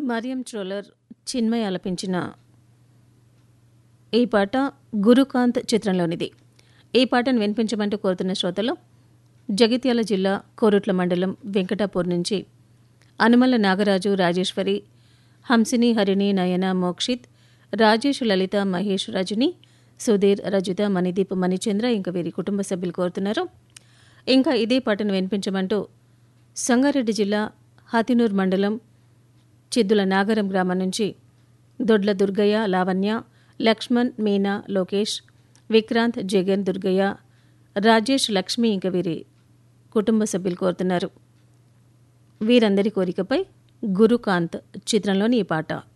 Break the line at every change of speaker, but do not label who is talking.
Mariam troller Chinmay ఆలపించిన ఈ పాట గురుకాంత్ చిత్రంలోనిది ఈ పాటను వినిపించమంటూ కోరుతున్న శ్రోతలు జగిత్యాల జిల్లా కోరుట్ల మండలం వెంకటాపూర్ నుంచి అనుమల నాగరాజు రాజేశ్వరి హంసిని హరిణి నయన మోక్షిత్ రాజేష్ లలిత మహేష్ రజని సుధీర్ రజిత మణిదీప్ మణిచంద్ర ఇంకా వీరి కుటుంబ సభ్యులు కోరుతున్నారు ఇంకా ఇదే పాటను వినిపించమంటూ సంగారెడ్డి జిల్లా హతినూర్ మండలం చిద్దుల నాగరం గ్రామం నుంచి దొడ్ల దుర్గయ్య లావణ్య లక్ష్మణ్ మీనా లోకేష్ విక్రాంత్ జగన్ దుర్గయ్య రాజేష్ లక్ష్మి ఇంక వీరి కుటుంబ సభ్యులు కోరుతున్నారు వీరందరి కోరికపై గురుకాంత్ చిత్రంలోని ఈ పాట